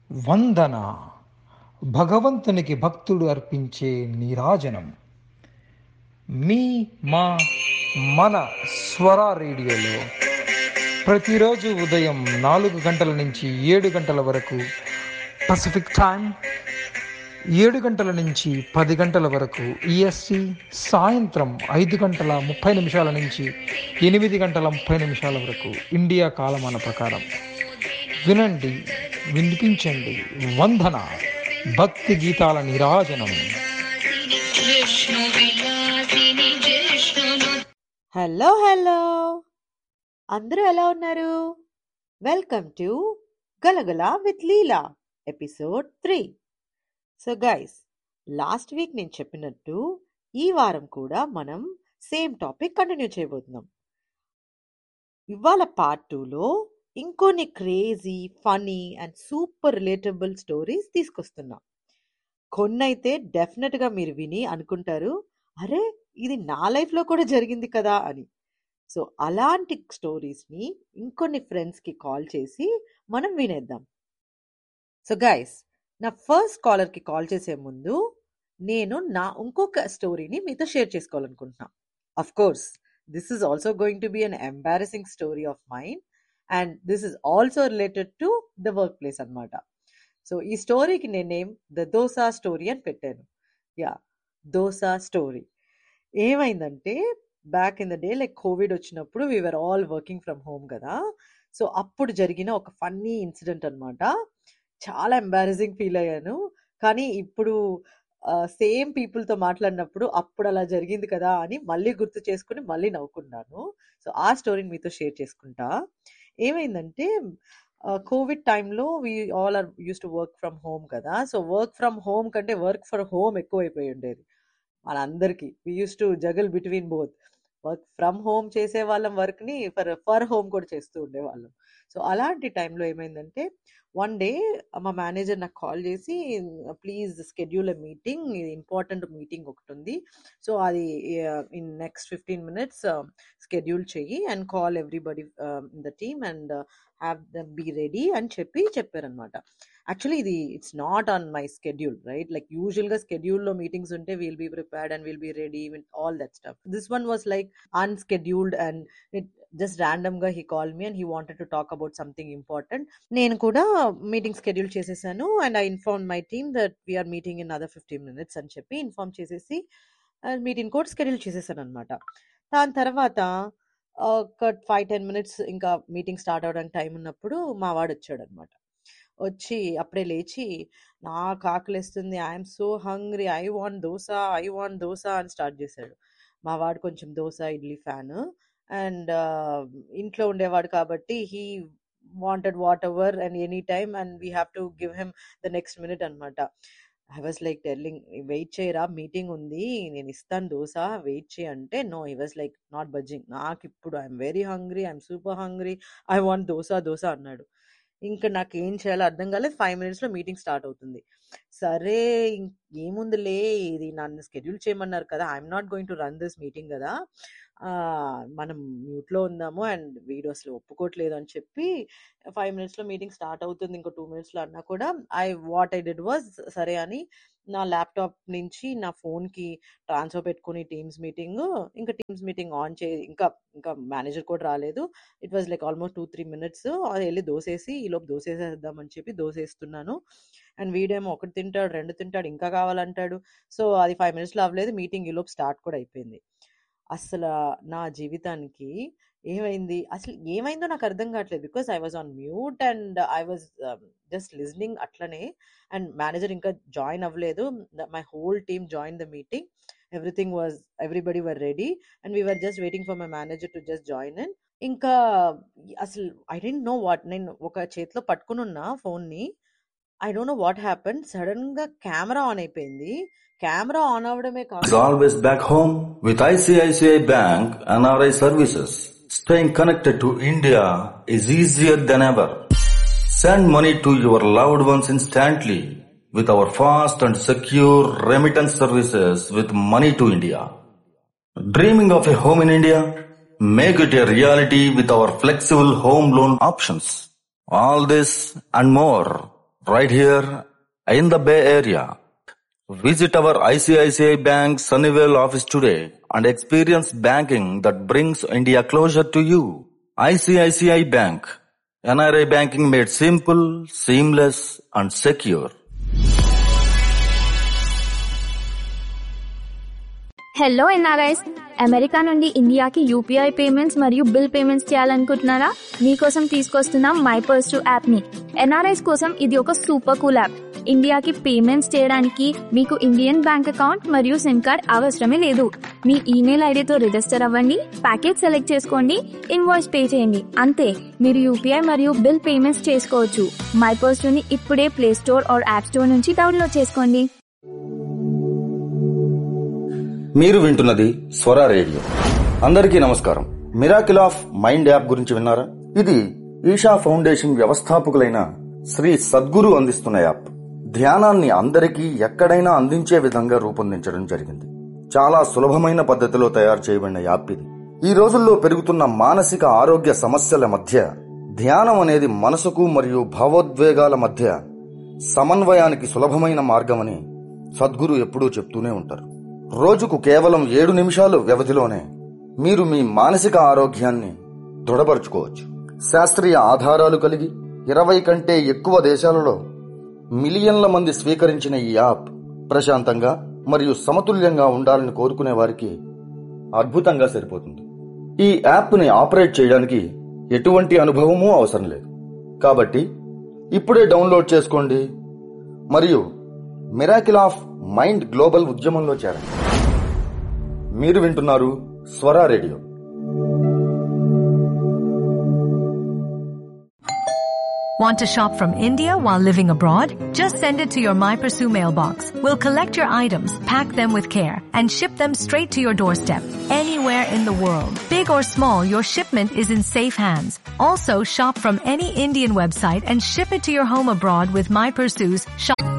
వందన భగవంతునికి భక్తుడు అర్పించే నీరాజనం మీ మా మన స్వర రేడియోలో ప్రతిరోజు ఉదయం నాలుగు గంటల నుంచి ఏడు గంటల వరకు పసిఫిక్ టైం ఏడు గంటల నుంచి పది గంటల వరకు ఈఎస్సి సాయంత్రం ఐదు గంటల ముప్పై నిమిషాల నుంచి ఎనిమిది గంటల ముప్పై నిమిషాల వరకు ఇండియా కాలమాన ప్రకారం వినండి వినిపించండి వందన భక్తి గీతాల నిరాజనం హలో హలో అందరూ ఎలా ఉన్నారు welcome to Galagala with Leela episode three so guys last week నేను చెప్పినట్టు ఈ వారం కూడా మనం సేమ్ టాపిక్ కంటిన్యూ చేయబోతున్నాం ఇవాళ పార్ట్ టూలో ఇంకొన్ని crazy funny and super relatable stories తీసుకొస్తున్నా కొన్నైతే డెఫినెట్గా మీరు విని అనుకుంటారు అరే ఇది నా లైఫ్లో కూడా జరిగింది కదా అని సో అలాంటి స్టోరీస్ని ఇంకొన్ని ఫ్రెండ్స్కి కాల్ చేసి మనం వినేద్దాం సో గైస్ నా ఫస్ట్ కాలర్కి కాల్ చేసే ముందు నేను నా ఇంకొక స్టోరీని మీతో షేర్ చేసుకోవాలనుకుంటున్నా of course this is also going to be an embarrassing story of mine and this is also related to the workplace అనమాట సో ఈ స్టోరీకి నేనేం ద దోసా స్టోరీ అని పెట్టాను యా దోసా స్టోరీ ఏమైందంటే back in the day like Covid వచ్చినప్పుడు we're all working from home కదా so అప్పుడు జరిగిన ఒక ఫన్నీ ఇన్సిడెంట్ అనమాట చాలా ఎంబారసింగ్ ఫీల్ అయ్యాను కానీ ఇప్పుడు సేమ్ పీపుల్తో మాట్లాడినప్పుడు అప్పుడు అలా జరిగింది కదా అని మళ్ళీ గుర్తు చేసుకుని మళ్ళీ నవ్వుకున్నాను సో ఆ స్టోరీని మీతో షేర్ చేసుకుంటా ఏమైందంటే కోవిడ్ టైంలో we all are used to work from home కదా సో వర్క్ ఫ్రమ్ హోమ్ కంటే వర్క్ ఫర్ హోమ్ ఎక్కువైపోయి ఉండేది మనందరికీ we used to juggle between both work from home చేసే వాళ్ళం వర్క్ని ఫర్ ఫర్ హోమ్ కూడా చేస్తూ ఉండేవాళ్ళం సో అలాంటి టైంలో ఏమైందంటే వన్ డే మా మేనేజర్ నాకు కాల్ చేసి ప్లీజ్ స్కెడ్యూల్ ఎ మీటింగ్ ఇది ఇంపార్టెంట్ మీటింగ్ ఒకటి ఉంది సో అది in next fifteen minutes schedule చెయ్యి and call everybody in the team and have the be ready అని చెప్పి చెప్పారనమాట యాక్చువల్లీ ఇది it's not on my schedule right like యూజువల్గా స్కెడ్యూల్లో మీటింగ్స్ ఉంటే we'll be prepared and will be ready with all that stuff this one was like అన్స్కెడ్యూల్డ్ and it just ర్యాండమ్గా he call me and he wanted to talk about something important నేను కూడా meeting schedule చేసేసాను and I inform my team that we're meeting in other fifteen minutes అని చెప్పి inform చేసేసి meeting కూడా schedule చేసేసాను అనమాట దాని తర్వాత ఒక ఫైవ్ టెన్ మినిట్స్ ఇంకా మీటింగ్ స్టార్ట్ అవడానికి టైం ఉన్నప్పుడు మా వాడు వచ్చాడు అనమాట వచ్చి అప్పుడే లేచి నాకు ఆకలిస్తుంది I'm so hungry I want dosa I want dosa అని స్టార్ట్ చేశాడు మా వాడు కొంచెం దోశ ఇడ్లీ ఫ్యాన్ అండ్ ఇంట్లో ఉండేవాడు కాబట్టి he wanted whatever and any time and we have to give him the next minute అనమాట I was like telling wait చేయరా మీటింగ్ ఉంది నేను ఇస్తాను దోశ వెయిట్ చేయి అంటే no I was like not budging నాకు ఇప్పుడు I'm very hungry I'm super hungry I want dosa dosa అన్నాడు ఇంకా నాకు ఏం చేయాలో అర్థం కాలేదు ఫైవ్ మినిట్స్లో మీటింగ్ స్టార్ట్ అవుతుంది సరే ఏముందిలే ఇది నన్ను స్కెడ్యూల్ చేయమన్నారు కదా I'm not going to run this meeting కదా మనం మ్యూట్లో ఉందాము అండ్ వీడియో అసలు ఒప్పుకోవట్లేదు అని చెప్పి ఫైవ్ మినిట్స్లో మీటింగ్ స్టార్ట్ అవుతుంది ఇంకో టూ మినిట్స్లో అన్నా కూడా I what I did was సరే అని నా ల్యాప్టాప్ నుంచి నా ఫోన్కి ట్రాన్స్ఫర్ పెట్టుకుని టీమ్స్ మీటింగ్ ఇంకా టీమ్స్ మీటింగ్ ఆన్ చే ఇంకా ఇంకా మేనేజర్ కూడా రాలేదు it was like almost two three minutes అది వెళ్ళి దోసేసి ఈలోపు దోసేసేద్దామని చెప్పి దోసేస్తున్నాను అండ్ వీడేమో ఒకటి తింటాడు రెండు తింటాడు ఇంకా కావాలంటాడు సో అది ఫైవ్ మినిట్స్లో అవ్వలేదు మీటింగ్ ఈలోపు స్టార్ట్ కూడా అయిపోయింది అసలు నా జీవితానికి ఏమైంది అసలు ఏమైందో నాకు అర్థం కావట్లేదు because I was on mute and I was just listening అట్లనే అండ్ మేనేజర్ ఇంకా జాయిన్ అవ్వలేదు my whole team join the meeting everything was everybody were ready and we're just waiting for my manager to just join in ఇంకా అసలు I dent know what నేను ఒక చేతిలో పట్టుకుని ఉన్న ఫోన్ని I don't know what happen sudden గా camera on అయిపోయింది కెమెరా ఆన్ అవడమే is కాదు always back home with ICICI Bank NRI services. Staying connected to India is easier than ever. Send money to your loved ones instantly with our fast and secure remittance services with Money to India. Dreaming of a home in India? Make it a reality with our flexible home loan options. All this and more right here in the Bay Area. Visit our ICICI Bank Sunnyvale office today and experience banking that brings India closer to you. ICICI Bank. NRI banking made simple, seamless and secure. Hello NRIs America నుండి ఇండియాకి UPI payments మరియు bill payments చేయాలనుకుంటున్నారా మీకోసం తీసుకొస్తున్నాం my purse to app ని NRIs కోసం ఇది ఒక సూపర్ కూల్ యాప్ ఇండియాకి పేమెంట్స్ చేయడానికి మీకు ఇండియన్ బ్యాంక్ అకౌంట్ మరియు సిమ్ కార్డ్ అవసరమే లేదు మీ ఈమెయిల్ ఐడితో రిజిస్టర్ అవ్వండి ప్యాకేజ్ సెలెక్ట్ చేసుకోండి ఇన్వాయిస్ పే చేయండి అంతే మీరు యూపీఐ మరియు బిల్ పేమెంట్స్ చేసుకోవచ్చు మై పర్స్ ని ఇప్పుడే Play Store or App Store నుంచి డౌన్లోడ్ చేసుకోండి మీరు వింటున్నది స్వర రేడియో అందరికీ నమస్కారం మిరాకిల్ ఆఫ్ మైండ్ యాప్ గురించి విన్నారా ఇది ఈషా ఫౌండేషన్ వ్యవస్థాపకులైన శ్రీ సద్గురు అందిస్తున్న యాప్ ధ్యానాన్ని అందరికీ ఎక్కడైనా అందించే విధంగా రూపొందించడం జరిగింది చాలా సులభమైన పద్ధతిలో తయారు చేయబడిన యాప్ ఇది ఈ రోజుల్లో పెరుగుతున్న మానసిక ఆరోగ్య సమస్యల మధ్య ధ్యానం అనేది మనసుకు మరియు భావోద్వేగాల మధ్య సమన్వయానికి సులభమైన మార్గమని సద్గురు ఎప్పుడూ చెప్తూనే ఉంటారు రోజుకు కేవలం ఏడు నిమిషాలు వ్యవధిలోనే మీరు మీ మానసిక ఆరోగ్యాన్ని దృఢపరచుకోవచ్చు శాస్త్రీయ ఆధారాలు కలిగి ఇరవై కంటే ఎక్కువ దేశాలలో మిలియన్ల మంది స్వీకరించిన ఈ యాప్ ప్రశాంతంగా మరియు సమతుల్యంగా ఉండాలని కోరుకునే వారికి అద్భుతంగా సరిపోతుంది ఈ యాప్ని ఆపరేట్ చేయడానికి ఎటువంటి అనుభవమూ అవసరం లేదు కాబట్టి ఇప్పుడే డౌన్లోడ్ చేసుకోండి మరియు మిరాకిల్ ఆఫ్ మైండ్ గ్లోబల్ ఉద్యమంలో చేరండి మీరు వింటున్నారు Swara radio Want to shop from India while living abroad? Just send it to your My Pursue mailbox. We'll collect your items, pack them with care, and ship them straight to your doorstep, anywhere in the world. Big or small, your shipment is in safe hands. Also, shop from any Indian website and ship it to your home abroad with My Pursue's shop.